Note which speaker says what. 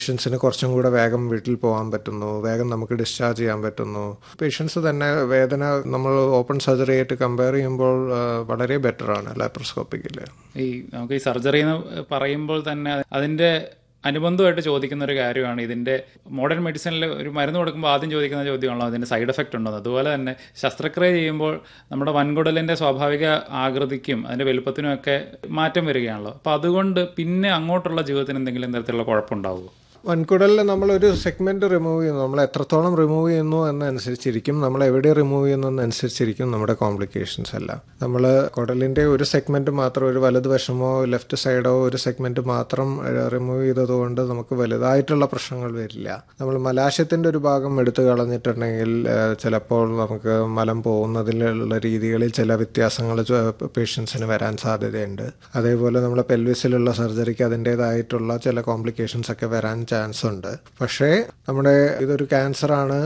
Speaker 1: പേഷ്യൻസിന് കുറച്ചും കൂടെ വേഗം വീട്ടിൽ പോകാൻ പറ്റുന്നു വേഗം നമുക്ക് ഡിസ്ചാർജ് ചെയ്യാൻ പറ്റുന്നു പേഷ്യൻസ് തന്നെ വേദന നമ്മൾ ഓപ്പൺ സർജറി ആയിട്ട് കമ്പയർ ചെയ്യുമ്പോൾ ആ, വളരെ ബെറ്റർ ആണ് ലാപ്രോസ്കോപ്പിക്കിൽ
Speaker 2: ഈ നമുക്ക് ഈ സർജറി എന്ന് പറയുമ്പോൾ തന്നെ അതിന്റെ അനുബന്ധമായിട്ട് ചോദിക്കുന്ന ഒരു കാര്യമാണ് ഇതിന്റെ മോഡേൺ മെഡിസിനിൽ ഒരു മരുന്ന് കൊടുക്കുമ്പോൾ ആദ്യം ചോദിക്കുന്ന ചോദ്യമാണല്ലോ അതിന്റെ സൈഡ് എഫക്റ്റ് ഉണ്ടോ എന്ന്. അതുപോലെ തന്നെ ശസ്ത്രക്രിയ ചെയ്യുമ്പോൾ നമ്മുടെ വൻകുടലിന്റെ സ്വാഭാവിക ആകൃതിക്കും അതിന്റെ വലുപ്പത്തിനും ഒക്കെ മാറ്റം വരികയാണല്ലോ അപ്പോൾ അതുകൊണ്ട് പിന്നെ അങ്ങോട്ടുള്ള ജീവിതത്തിന് എന്തെങ്കിലും തരത്തിലുള്ള കുഴപ്പമുണ്ടാവുമോ
Speaker 1: വൻകുടലിൽ നമ്മളൊരു സെഗ്മെന്റ് റിമൂവ് ചെയ്യുന്നു നമ്മൾ എത്രത്തോളം റിമൂവ് ചെയ്യുന്നു എന്നനുസരിച്ചിരിക്കും നമ്മൾ എവിടെ റിമൂവ് ചെയ്യുന്നതനുസരിച്ചിരിക്കും നമ്മുടെ കോംപ്ലിക്കേഷൻസ് എല്ലാം നമ്മൾ കുടലിന്റെ ഒരു സെഗ്മെന്റ് മാത്രം ഒരു വലതുവശമോ ലെഫ്റ്റ് സൈഡോ ഒരു സെഗ്മെന്റ് മാത്രം റിമൂവ് ചെയ്തതുകൊണ്ട് നമുക്ക് വലുതായിട്ടുള്ള പ്രശ്നങ്ങൾ വരില്ല നമ്മൾ മലാശത്തിന്റെ ഒരു ഭാഗം എടുത്തു കളഞ്ഞിട്ടുണ്ടെങ്കിൽ ഏഹ്, ചിലപ്പോൾ നമുക്ക് മലം പോകുന്നതിലുള്ള രീതികളിൽ ചില വ്യത്യാസങ്ങൾ പേഷ്യൻസിന് വരാൻ സാധ്യതയുണ്ട് അതേപോലെ നമ്മുടെ പെൽവിസിലുള്ള സർജറിക്ക് അതിൻ്റെതായിട്ടുള്ള ചില കോംപ്ലിക്കേഷൻസ് ഒക്കെ വരാൻ ചാൻസ് ഉണ്ട് പക്ഷേ നമ്മുടെ ഇതൊരു ക്യാൻസർ ആണ്